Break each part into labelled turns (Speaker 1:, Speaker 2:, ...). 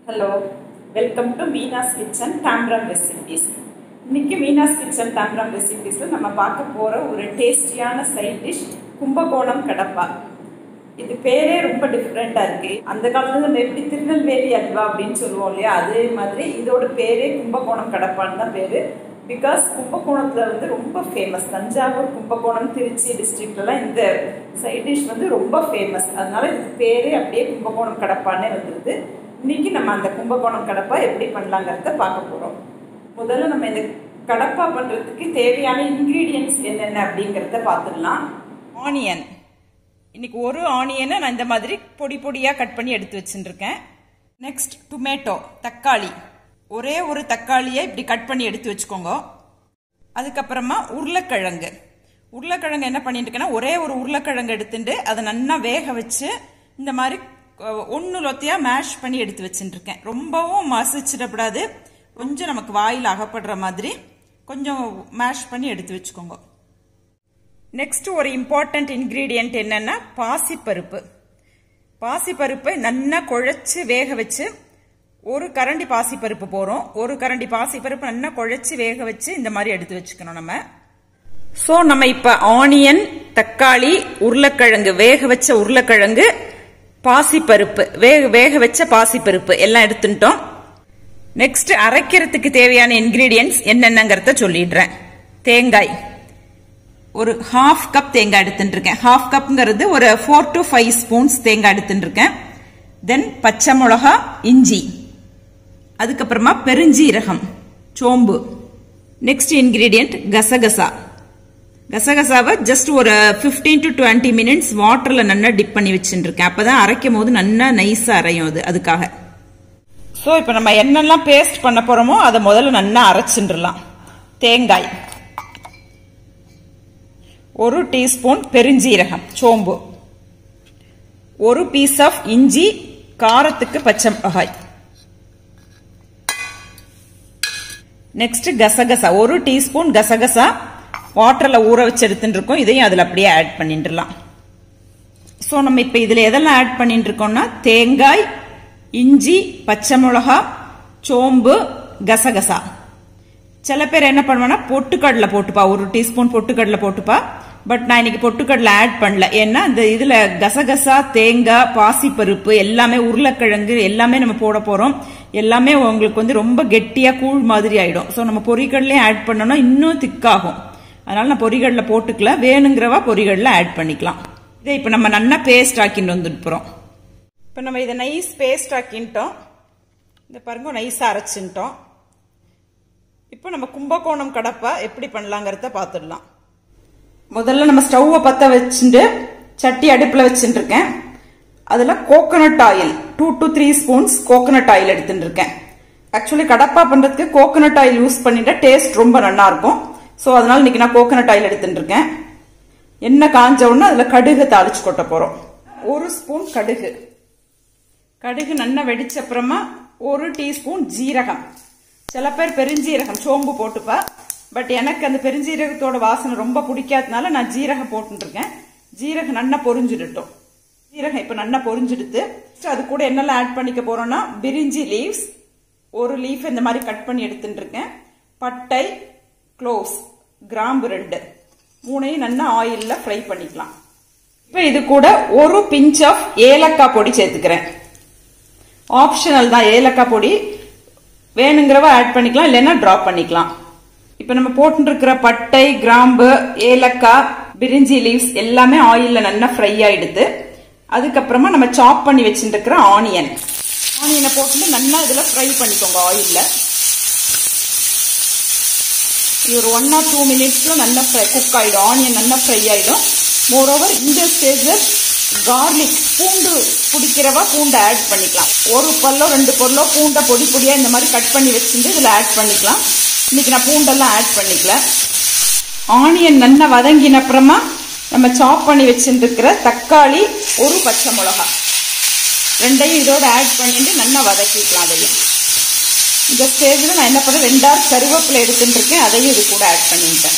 Speaker 1: hello welcome to Meena's kitchen Tambaram recipes இன்னைக்கு Meena's kitchen Tambaram ரெசிபீஸில் நம்ம பார்க்க போகிற ஒரு டேஸ்டியான சைட் டிஷ் கும்பகோணம் கடப்பா இது பேரே ரொம்ப டிஃப்ரெண்ட்டாக இருக்குது அந்த காலத்தில் நம்ம எப்படி திருநெல்வேலி அல்வா அப்படின்னு சொல்லுவோம் இல்லையா அதே மாதிரி இதோட பேரே கும்பகோணம் கடப்பான்னு தான் பேர் பிகாஸ் கும்பகோணத்தில் வந்து ரொம்ப ஃபேமஸ் தஞ்சாவூர் கும்பகோணம் திருச்சி டிஸ்ட்ரிக்ட்லலாம் இந்த சைட் டிஷ் வந்து ரொம்ப ஃபேமஸ் அதனால இதுக்கு பேரே அப்படியே கும்பகோணம் கடப்பான்னே வந்துடுது இன்னைக்கு நம்ம அந்த கும்பகோணம் கடப்பா எப்படி பண்ணலாங்கிறத பார்க்க போகிறோம் முதல்ல நம்ம இந்த கடப்பா பண்ணுறதுக்கு தேவையான இன்க்ரீடியன்ஸ் என்னென்ன அப்படிங்கிறத பார்த்துடலாம் ஆனியன் இன்னைக்கு ஒரு ஆனியனை நான் இந்த மாதிரி பொடி பொடியாக கட் பண்ணி எடுத்து வச்சுருக்கேன் நெக்ஸ்ட் டொமேட்டோ தக்காளி ஒரே ஒரு தக்காளியை இப்படி கட் பண்ணி எடுத்து வச்சுக்கோங்க அதுக்கப்புறமா உருளைக்கிழங்கு உருளைக்கிழங்கு என்ன பண்ணிட்டு இருக்கேன்னா ஒரே ஒரு உருளைக்கிழங்கு எடுத்துட்டு அதை நல்லா வேக வச்சு இந்த மாதிரி ஒன்று லொத்தையாக மேஷ் பண்ணி எடுத்து வச்சுட்டுருக்கேன் ரொம்பவும் மசிச்சிடக்கூடாது கொஞ்சம் நமக்கு வாயில் அகப்படுற மாதிரி கொஞ்சம் மேஷ் பண்ணி எடுத்து வச்சுக்கோங்க நெக்ஸ்ட் ஒரு இம்பார்ட்டன்ட் இன்க்ரீடியன்ட் என்னன்னா பாசிப்பருப்பு பாசிப்பருப்பை நல்லா குழைச்சி வேக வச்சு ஒரு கரண்டி பாசிப்பருப்பு போகிறோம் ஒரு கரண்டி பாசிப்பருப்பு நல்லா குழைச்சி வேக வச்சு இந்த மாதிரி எடுத்து வச்சுக்கணும் நம்ம ஸோ நம்ம இப்போ ஆனியன் தக்காளி உருளைக்கிழங்கு வேக வச்ச உருளைக்கிழங்கு பாசிப்பருப்பு வேக வேக வச்ச பாசிப்பருப்பு எல்லாம் எடுத்துட்டோம் நெக்ஸ்ட் அரைக்கிறதுக்கு தேவையான இன்கிரீடியன்ஸ் என்னென்னங்கிறத சொல்லிடுறேன் தேங்காய் ஒரு ஹாஃப் கப் தேங்காய் எடுத்துட்டுருக்கேன் ஹாஃப் கப்ங்கிறது ஒரு ஃபோர் டு ஃபைவ் ஸ்பூன்ஸ் தேங்காய் எடுத்துட்டுருக்கேன் தென் பச்சை மிளகா இஞ்சி அதுக்கப்புறமா பெருஞ்சீரகம் சோம்பு நெக்ஸ்ட் இன்கிரீடியன்ட் கசகசா கசகசாவை ஜஸ்ட் ஒரு ஃபிஃப்டீன் டு டுவெண்ட்டி மினிட்ஸ் வாட்டரில் நல்லா டிப் பண்ணி வச்சுருக்கேன் அப்போ தான் அரைக்கும் போது நல்லா நைஸாக அரையும் அது அதுக்காக ஸோ இப்போ நம்ம என்னெல்லாம் பேஸ்ட் பண்ண போகிறோமோ அதை முதல்ல நல்லா அரைச்சின்றலாம் தேங்காய் ஒரு டீஸ்பூன் பெருஞ்சீரகம் சோம்பு ஒரு பீஸ் ஆஃப் இஞ்சி காரத்துக்கு பச்சை மிளகாய் நெக்ஸ்ட் கசகசா ஒரு டீஸ்பூன் கசகசா வாட்டரில் ஊற வச்சு எடுத்துட்டு இருக்கோம் இதையும் அதில் அப்படியே ஆட் பண்ணிட்டுலாம் ஸோ நம்ம இப்போ இதில் எதெல்லாம் ஆட் பண்ணிட்டு இருக்கோம்னா தேங்காய் இஞ்சி பச்சை மிளகா சோம்பு கசகசா சில பேர் என்ன பண்ணுவானா பொட்டுக்கடலை போட்டுப்பா ஒரு டீஸ்பூன் பொட்டுக்கடலை போட்டுப்பா பட் நான் இன்னைக்கு பொட்டுக்கடலை ஆட் பண்ணல ஏன்னா இந்த இதில் கசகசா தேங்காய் பாசிப்பருப்பு எல்லாமே உருளைக்கிழங்கு எல்லாமே நம்ம போட போகிறோம் எல்லாமே உங்களுக்கு வந்து ரொம்ப கெட்டியாக கூழ் மாதிரி ஆயிடும் ஸோ நம்ம பொரிக்கடலையும் ஆட் பண்ணோம்னா இன்னும் திக்காகும் அதனால நான் பொரிகடலை போட்டுக்கல வேணுங்கிறவா பொரிகடலை ஆட் பண்ணிக்கலாம் இதை இப்போ நம்ம நல்லா பேஸ்ட் ஆக்கிட்டு வந்துட்டு போகிறோம் இப்போ நம்ம இதை நைஸ் பேஸ்ட் ஆக்கின்ட்டோம் இந்த பாருங்க நைஸாக அரைச்சின்ட்டோம் இப்போ நம்ம கும்பகோணம் கடப்பா எப்படி பண்ணலாங்கிறத பார்த்துடலாம் முதல்ல நம்ம ஸ்டவ்வை பற்ற வச்சுட்டு சட்டி அடுப்பில் வச்சுட்டு இருக்கேன் அதில் coconut oil two to three spoons coconut oil எடுத்துட்டு இருக்கேன் ஆக்சுவலி கடப்பா பண்ணுறதுக்கு கோகனட் ஆயில் யூஸ் பண்ணிட்டா டேஸ்ட் ரொம்ப நல்லா இருக்கும் ஸோ அதனால இன்னைக்கு நான் கோகனட் ஆயில் எடுத்துட்டு இருக்கேன் எண்ணெய் காஞ்ச உடனே அதில் கடுகு தாளிச்சு கொட்ட போகிறோம் ஒரு ஸ்பூன் கடுகு கடுகு நல்லா வெடிச்ச அப்புறமா ஒரு டீஸ்பூன் ஜீரகம் சில பேர் பெருஞ்சீரகம் சோம்பு போட்டுப்பா பட் எனக்கு அந்த பெருஞ்சீரகத்தோட வாசனை ரொம்ப பிடிக்காதனால நான் ஜீரகம் போட்டுருக்கேன் ஜீரகம் நல்லா பொரிஞ்சிடட்டும் ஜீரகம் இப்போ நல்லா பொரிஞ்சிடுத்து அது கூட என்னெல்லாம் ஆட் பண்ணிக்க போறோம்னா பிரிஞ்சி லீவ்ஸ் ஒரு லீஃப் இந்த மாதிரி கட் பண்ணி எடுத்துட்டு இருக்கேன் பட்டை க்ளோவ்ஸ் கிராம்பு ரெண்டு மூணையும் நல்லா ஆயிலில் ஃப்ரை பண்ணிக்கலாம் இப்போ இது கூட ஒரு பிஞ்ச் ஆஃப் ஏலக்காய் பொடி சேர்த்துக்கிறேன் ஆப்ஷனல் தான் ஏலக்காய் பொடி வேணுங்கிறவ ஆட் பண்ணிக்கலாம் இல்லைன்னா ட்ராப் பண்ணிக்கலாம் இப்போ நம்ம போட்டுருக்கிற பட்டை கிராம்பு ஏலக்காய் பிரிஞ்சி லீவ்ஸ் எல்லாமே ஆயிலில் நல்லா ஃப்ரை ஆயிடுது அதுக்கப்புறமா நம்ம சாப் பண்ணி வச்சுருக்கிற ஆனியன் ஆனியனை போட்டு நல்லா இதில் ஃப்ரை பண்ணிக்கோங்க ஆயிலில் ஒரு ஒன் ஆர் டூ மினிட்ஸில் நல்லா ஃப்ரை குக் ஆகிடும் ஆனியன் நல்லா ஃப்ரை ஆகிடும் மோரோவர் இந்த ஸ்டேஜில் கார்லிக் பூண்டு பிடிக்கிறவா பூண்டை ஆட் பண்ணிக்கலாம் ஒரு பல்லோ ரெண்டு பல்லோ பூண்டை பொடி பொடியாக இந்த மாதிரி கட் பண்ணி வச்சுட்டு இதில் ஆட் பண்ணிக்கலாம் இன்னைக்கு நான் பூண்டெல்லாம் ஆட் பண்ணிக்கல ஆனியன் நல்லா வதங்கின அப்புறமா நம்ம சாப் பண்ணி வச்சுருக்கிற தக்காளி ஒரு பச்சை மிளகா ரெண்டையும் இதோட ஆட் பண்ணிட்டு நல்லா வதக்கிக்கலாம் அதையும் இந்த ஸ்டேஜில் நான் என்ன பண்ணேன் ரெண்டாறு கருவேப்பிலை எடுத்துட்டு இருக்கேன் அதையும் இது கூட ஆட் பண்ணிட்டேன்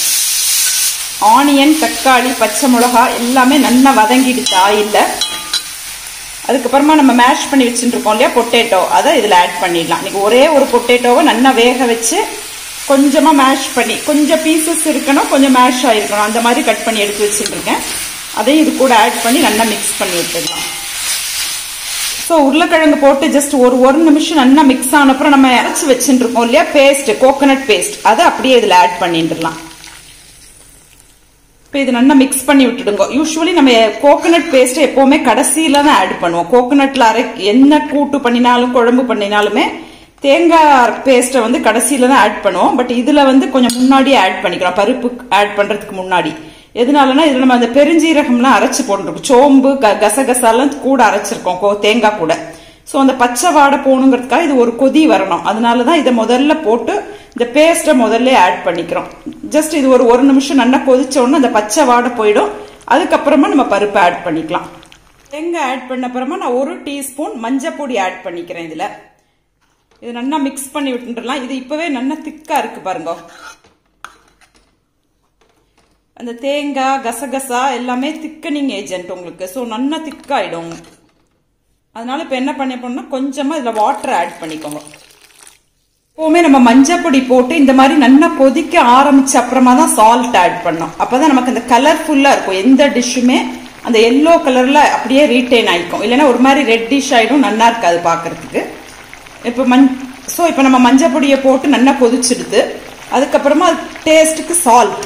Speaker 1: ஆனியன் தக்காளி பச்சை மிளகா எல்லாமே நல்லா வதங்கிடுச்சு ஆயிலில் அதுக்கப்புறமா நம்ம மேஷ் பண்ணி வச்சுட்டு இருக்கோம் இல்லையா பொட்டேட்டோ அதை இதில் ஆட் பண்ணிடலாம் இன்னைக்கு ஒரே ஒரு பொட்டேட்டோவை நல்லா வேக வச்சு கொஞ்சமாக மேஷ் பண்ணி கொஞ்சம் பீசஸ் இருக்கணும் கொஞ்சம் மேஷ் ஆகிருக்கணும் அந்த மாதிரி கட் பண்ணி எடுத்து வச்சுட்டு இருக்கேன் அதையும் இது கூட ஆட் பண்ணி நல்லா மிக்ஸ் பண்ணி விட்டுடலாம் ஸோ உருளைக்கிழங்கு போட்டு ஜஸ்ட் ஒரு ஒரு நிமிஷம் நல்லா மிக்ஸ் ஆன அப்புறம் நம்ம அரைச்சி வச்சுட்டு இருக்கோம் இல்லையா பேஸ்ட் கோகோனட் பேஸ்ட் அதை அப்படியே இதில் ஆட் பண்ணிட்டுலாம் இப்போ இது நல்லா மிக்ஸ் பண்ணி விட்டுடுங்க யூஸ்வலி நம்ம கோகோனட் பேஸ்ட் எப்பவுமே கடைசியில தான் ஆட் பண்ணுவோம் கோகோனட்ல அரை என்ன கூட்டு பண்ணினாலும் குழம்பு பண்ணினாலுமே தேங்காய் பேஸ்ட்டை வந்து கடைசியில தான் ஆட் பண்ணுவோம் பட் இதுல வந்து கொஞ்சம் முன்னாடியே ஆட் பண்ணிக்கிறோம் பருப்பு ஆட் பண்றதுக்கு முன்னாடி எதனாலனா இதுல நம்ம அந்த பெருஞ்சீரகம்லாம் அரைச்சு போட்டுருக்கோம் சோம்பு கசகசாலாம் கூட அரைச்சிருக்கோம் தேங்காய் கூட ஸோ அந்த பச்சை வாடை போகணுங்கிறதுக்காக இது ஒரு கொதி வரணும் அதனால தான் இதை முதல்ல போட்டு இந்த பேஸ்ட்டை முதல்ல ஆட் பண்ணிக்கிறோம் ஜஸ்ட் இது ஒரு ஒரு நிமிஷம் நல்லா கொதிச்ச உடனே அந்த பச்சை வாடை போயிடும் அதுக்கப்புறமா நம்ம பருப்பு ஆட் பண்ணிக்கலாம் தேங்காய் ஆட் பண்ண அப்புறமா நான் ஒரு டீஸ்பூன் மஞ்சள் பொடி ஆட் பண்ணிக்கிறேன் இதில் இது நல்லா மிக்ஸ் பண்ணி விட்டுலாம் இது இப்போவே நல்லா திக்காக இருக்கு பாருங்க அந்த தேங்காய் கசகசா எல்லாமே திக்கனிங் ஏஜென்ட் உங்களுக்கு ஸோ நல்லா திக்காயிடும் அதனால இப்போ என்ன பண்ண போனா கொஞ்சமாக இதில் வாட்டர் ஆட் பண்ணிக்கோங்க எப்பவுமே நம்ம மஞ்சள் பொடி போட்டு இந்த மாதிரி நல்லா கொதிக்க ஆரம்பிச்ச அப்புறமா தான் சால்ட் ஆட் பண்ணோம் அப்பதான் நமக்கு அந்த கலர்ஃபுல்லா இருக்கும் எந்த டிஷ்ஷுமே அந்த எல்லோ கலர்ல அப்படியே ரீட்டைன் ஆயிக்கும் இல்லைன்னா ஒரு மாதிரி ரெட் டிஷ் ஆயிடும் நல்லா இருக்காது பாக்குறதுக்கு இப்போ மஞ் ஸோ இப்போ நம்ம மஞ்சள் பொடியை போட்டு நல்லா கொதிச்சிடுது அதுக்கப்புறமா டேஸ்ட்டுக்கு சால்ட்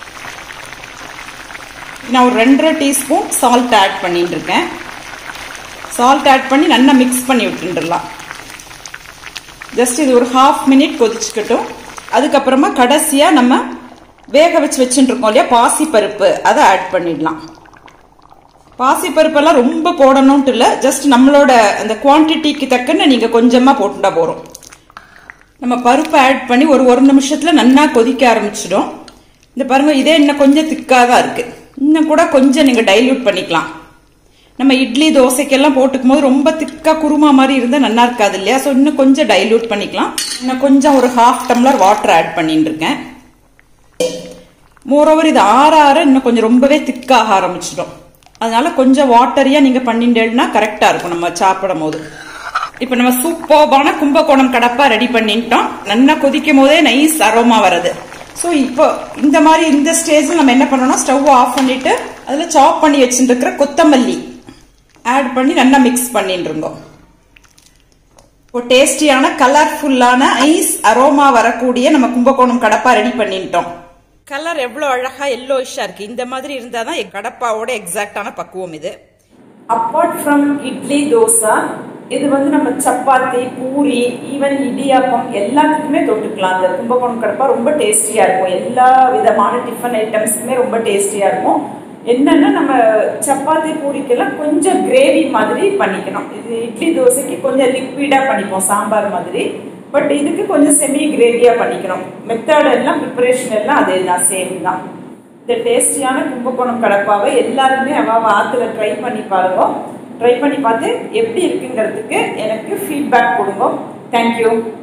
Speaker 1: நான் ஒரு ரெண்டரை டீஸ்பூன் சால்ட் ஆட் பண்ணிட்டு இருக்கேன் சால்ட் ஆட் பண்ணி நல்லா மிக்ஸ் பண்ணி விட்டுடலாம் ஜஸ்ட் இது ஒரு ஹாஃப் மினிட் கொதிச்சுக்கட்டும் அதுக்கப்புறமா கடைசியாக நம்ம வேக வச்சு வச்சுட்டு இருக்கோம் இல்லையா பாசிப்பருப்பு அதை ஆட் பண்ணிடலாம் பாசிப்பருப்பெல்லாம் ரொம்ப போடணும்ட்டு இல்லை ஜஸ்ட் நம்மளோட அந்த குவான்டிட்டிக்கு தக்கன்னு நீங்கள் கொஞ்சமாக போட்டுட்டா போகிறோம் நம்ம பருப்பை ஆட் பண்ணி ஒரு ஒரு நிமிஷத்தில் நல்லா கொதிக்க ஆரம்பிச்சிடும் இந்த பாருங்க இதே இன்னும் கொஞ்சம் திக்காக தான் இருக்குது இன்னும் கூட கொஞ்சம் நீங்கள் டைல்யூட் பண்ணிக்கலாம் நம்ம இட்லி தோசைக்கெல்லாம் போட்டுக்கும் போது ரொம்ப திக்கா குருமா மாதிரி இருந்தால் நல்லா இருக்காது இல்லையா ஸோ இன்னும் கொஞ்சம் டைல்யூட் பண்ணிக்கலாம் இன்னும் கொஞ்சம் ஒரு ஹாஃப் டம்ளர் வாட்டர் ஆட் பண்ணிட்டு இருக்கேன் மோரோவர் இது ஆற ஆற இன்னும் கொஞ்சம் ரொம்பவே திக்காக ஆரம்பிச்சிடும் அதனால கொஞ்சம் வாட்டரியா நீங்க பண்ணிட்டேன்னா கரெக்டா இருக்கும் நம்ம சாப்பிடும் போது இப்போ நம்ம சூப்பர்பான கும்பகோணம் கடப்பா ரெடி பண்ணிட்டோம் நல்லா கொதிக்கும் போதே நைஸ் அரோமா வருது ஸோ இப்போ இந்த மாதிரி இந்த ஸ்டேஜில் நம்ம என்ன பண்ணணும் ஸ்டவ் ஆஃப் பண்ணிட்டு அதில் சாப் பண்ணி வச்சுட்டு இருக்கிற கொத்தமல்லி ஆட் பண்ணி நல்லா மிக்ஸ் பண்ணிட்டு இருந்தோம் இப்போ டேஸ்டியான கலர்ஃபுல்லான ஐஸ் அரோமா வரக்கூடிய நம்ம கும்பகோணம் கடப்பா ரெடி பண்ணிட்டோம் கலர் எவ்வளோ அழகா எல்லோயிஷா இருக்கு இந்த மாதிரி இருந்தால் தான் கடப்பாவோட எக்ஸாக்டான பக்குவம் இது அப்பார்ட் ஃப்ரம் இட்லி தோசை இது வந்து நம்ம சப்பாத்தி பூரி ஈவன் இடியாப்பம் எல்லாத்துக்குமே தொட்டுக்கலாம் அந்த கும்பகோணம் கடப்பா ரொம்ப டேஸ்டியாக இருக்கும் எல்லா விதமான டிஃபன் ஐட்டம்ஸுமே ரொம்ப டேஸ்டியாக இருக்கும் என்னன்னா நம்ம சப்பாத்தி பூரிக்கெல்லாம் கொஞ்சம் கிரேவி மாதிரி பண்ணிக்கணும் இது இட்லி தோசைக்கு கொஞ்சம் லிக்விடாக பண்ணிப்போம் சாம்பார் மாதிரி பட் இதுக்கு கொஞ்சம் செமி கிரேவியாக பண்ணிக்கணும் மெத்தட் எல்லாம் ப்ரிப்பரேஷன் எல்லாம் அதே தான் சேம் தான் இந்த டேஸ்டியான கும்பகோணம் கடப்பாவை எல்லாருமே அவ ஆற்றுல ட்ரை பண்ணி பாருங்க ட்ரை பண்ணி பார்த்து எப்படி இருக்குங்கிறதுக்கு எனக்கு ஃபீட்பேக் கொடுங்க தேங்க்யூ